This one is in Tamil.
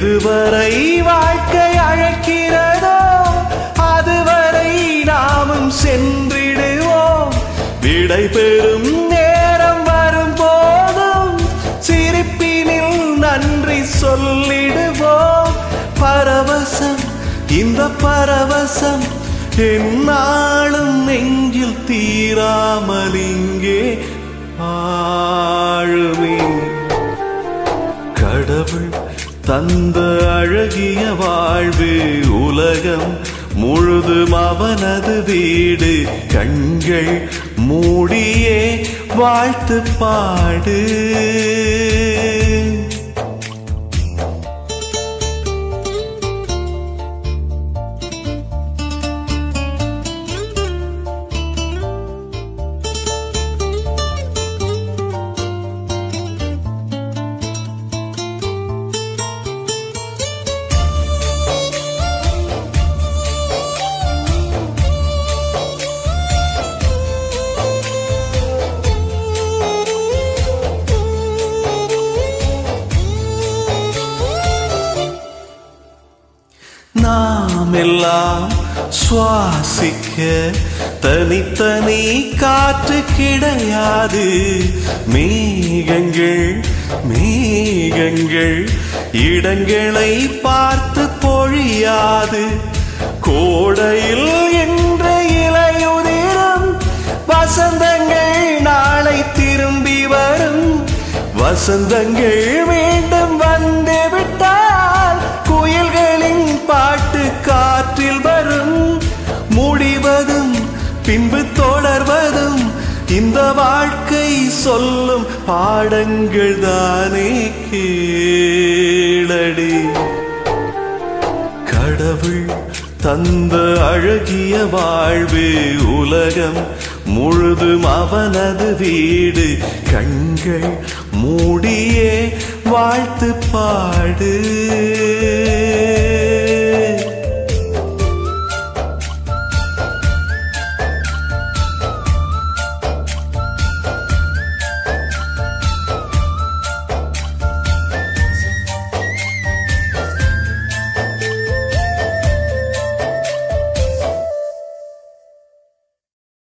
எதுவரை வாழ்க்கை அழைக்கிறதோ அதுவரை நாமும் சென்றிடுவோம் விடை பெறும் நேரம் வரும் போதும் சிரிப்பினில் நன்றி சொல்லிடுவோம் பரவசம் இந்த பரவசம் என்னாலும் நெஞ்சில் தீராமல் இங்கே ஆழுமே கடவுள் தந்த அழகிய வாழ்வு உலகம் முழுதும் அவனது வீடு கண்கள் மூடியே வாழ்த்து பாடு நாம் எல்லாம் சுவாசிக்க தனித்தனி காற்று கிடையாது மேகங்கள் மேகங்கள் இடங்களை பார்த்து பொழியாது கோடையில் என்ற இலையுதிரும் வசந்தங்கள் நாளை திரும்பி வரும் வசந்தங்கள் மீண்டும் வந்து விட்டால் குயில்களின் பாட்டு காற்றில் வரும் முடிவதும் பின்பு தொடர்வதும் இந்த வாழ்க்கை சொல்லும் பாடங்கள் தானே கேளடி கடவுள் தந்த அழகிய வாழ்வு உலகம் முழுதும் அவனது வீடு கண்கள் மூடியே வாழ்த்து பாடு